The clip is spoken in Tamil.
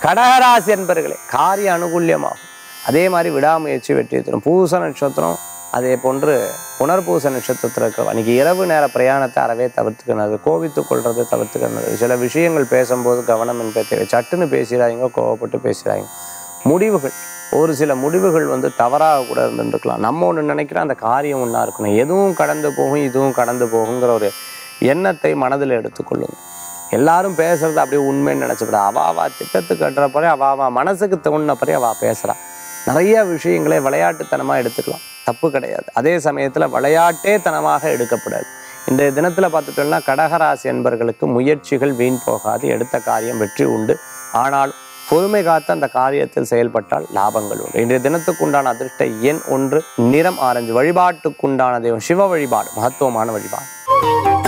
கடகராசி என்பர்களே காரிய அனுகூல்யமாகும் அதே மாதிரி விடாமுயற்சி வெற்றி தரும் பூச நட்சத்திரம் அதே போன்று புனர்பூச நட்சத்திரத்தில் இருக்க அன்னைக்கு இரவு நேர பிரயாணத்தை அறவே தவிர்த்துக்கிறது கோவித்து கொள்றதை தவிர்த்துக்கிறது சில விஷயங்கள் பேசும்போது கவனம் என்பதை தேவை சட்டுன்னு பேசுகிறாங்க கோவப்பட்டு பேசுகிறாங்க முடிவுகள் ஒரு சில முடிவுகள் வந்து தவறாக கூட இருந்துருக்கலாம் நம்ம ஒன்று நினைக்கிறோம் அந்த காரியம் ஒன்றா இருக்கணும் எதுவும் கடந்து போகும் இதுவும் கடந்து போகுங்கிற ஒரு எண்ணத்தை மனதில் எடுத்துக்கொள்ளுங்க எல்லாரும் பேசுறது அப்படியே உண்மைன்னு நினச்சிவிட அவா அவா திட்டத்துக்கு கட்டுறப்பறே அவா அவா மனசுக்கு தோணுனப்பறே அவ பேசுறா நிறைய விஷயங்களை விளையாட்டுத்தனமாக எடுத்துக்கலாம் தப்பு கிடையாது அதே சமயத்தில் விளையாட்டே தனமாக எடுக்கப்படாது இன்றைய தினத்தில் பார்த்துட்டோம்னா கடகராசி என்பர்களுக்கு முயற்சிகள் வீண் போகாது எடுத்த காரியம் வெற்றி உண்டு ஆனால் பொறுமை காத்து அந்த காரியத்தில் செயல்பட்டால் லாபங்கள் உண்டு இன்றைய தினத்துக்குண்டான அதிர்ஷ்ட எண் ஒன்று நிறம் ஆரஞ்சு வழிபாட்டுக்குண்டான தெய்வம் சிவ வழிபாடு மகத்துவமான வழிபாடு